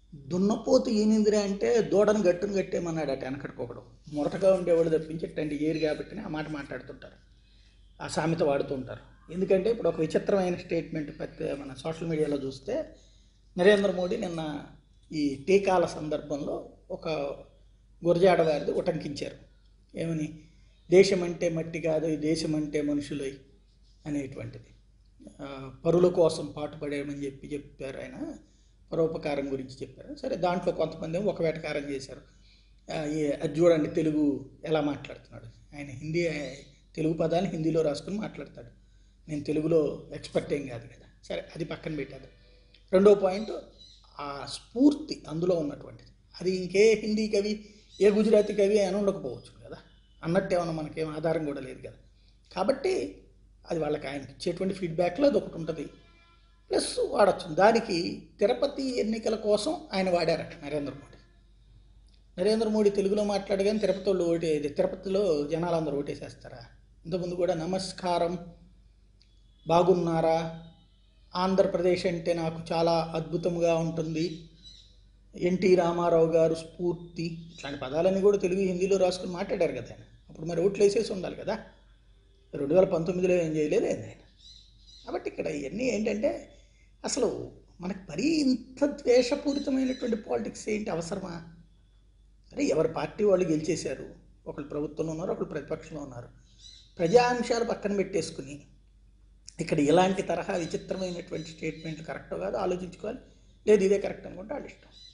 దున్నపోతు ఈనిందిరా అంటే దూడను గట్టును కట్టేమన్నాడు అటు వెనకటికొకడు మొరటగా ఉండేవాళ్ళు తప్పించి ఇట్టండి ఏరు కాబట్టి ఆ మాట మాట్లాడుతుంటారు ఆ సామెత వాడుతుంటారు ఎందుకంటే ఇప్పుడు ఒక విచిత్రమైన స్టేట్మెంట్ ప్రతి మన సోషల్ మీడియాలో చూస్తే నరేంద్ర మోడీ నిన్న ఈ టీకాల సందర్భంలో ఒక గురజాడ వారిది ఉటంకించారు ఏమని దేశం అంటే మట్టి కాదు ఈ దేశం అంటే మనుషులై అనేటువంటిది ఆ, పరుల కోసం పాటుపడేమని చెప్పి చెప్పారు ఆయన పరోపకారం గురించి చెప్పారు సరే దాంట్లో కొంతమంది ఏమో ఒక వేటకారం చేశారు ఆ, ఈ- అది చూడండి తెలుగు ఎలా మాట్లాడుతున్నాడు ఆయన హిందీ తెలుగు పదాన్ని హిందీలో రాసుకుని మాట్లాడతాడు నేను తెలుగులో ఎక్స్పర్ట్ ఏం కాదు కదా సరే అది పక్కన పెట్టాడు రెండో పాయింట్ ఆ స్ఫూర్తి అందులో ఉన్నటువంటిది అది ఇంకే హిందీ కవి ఏ గుజరాతీ కవి అని ఉండకపోవచ్చు కదా అన్నట్టు ఏమన్నా మనకేం ఆధారం కూడా లేదు కదా కాబట్టి అది వాళ్ళకి ఆయనకి ఇచ్చేటువంటి ఫీడ్బ్యాక్లో అది ఒకటి ఉంటుంది ప్లస్ వాడచ్చు దానికి తిరుపతి ఎన్నికల కోసం ఆయన వాడారట నరేంద్ర మోడీ నరేంద్ర మోడీ తెలుగులో మాట్లాడగానే తిరుపతి వాళ్ళు ఓటే ఇది తిరుపతిలో జనాలందరూ ఓటేసేస్తారా ఇంతకుముందు కూడా నమస్కారం బాగున్నారా ఆంధ్రప్రదేశ్ అంటే నాకు చాలా అద్భుతంగా ఉంటుంది ఎన్టీ రామారావు గారు స్ఫూర్తి ఇట్లాంటి పదాలన్నీ కూడా తెలుగు హిందీలో రాసుకుని మాట్లాడారు కదా ఆయన అప్పుడు మరి ఓట్లు వేసేసి ఉండాలి కదా రెండు వేల పంతొమ్మిదిలో ఏం చేయలేదు ఏంది ఆయన కాబట్టి ఇక్కడ ఇవన్నీ ఏంటంటే అసలు మనకు మరీ ఇంత ద్వేషపూరితమైనటువంటి పాలిటిక్స్ ఏంటి అవసరమా అరే ఎవరి పార్టీ వాళ్ళు గెలిచేశారు ఒకళ్ళు ప్రభుత్వంలో ఉన్నారు ఒకళ్ళు ప్రతిపక్షంలో ఉన్నారు ప్రజా అంశాలు పక్కన పెట్టేసుకుని ఇక్కడ ఇలాంటి తరహా విచిత్రమైనటువంటి స్టేట్మెంట్లు కరెక్టో కాదో ఆలోచించుకోవాలి లేదు ఇదే కరెక్ట్ అనుకుంటే వాళ్ళ ఇష్టం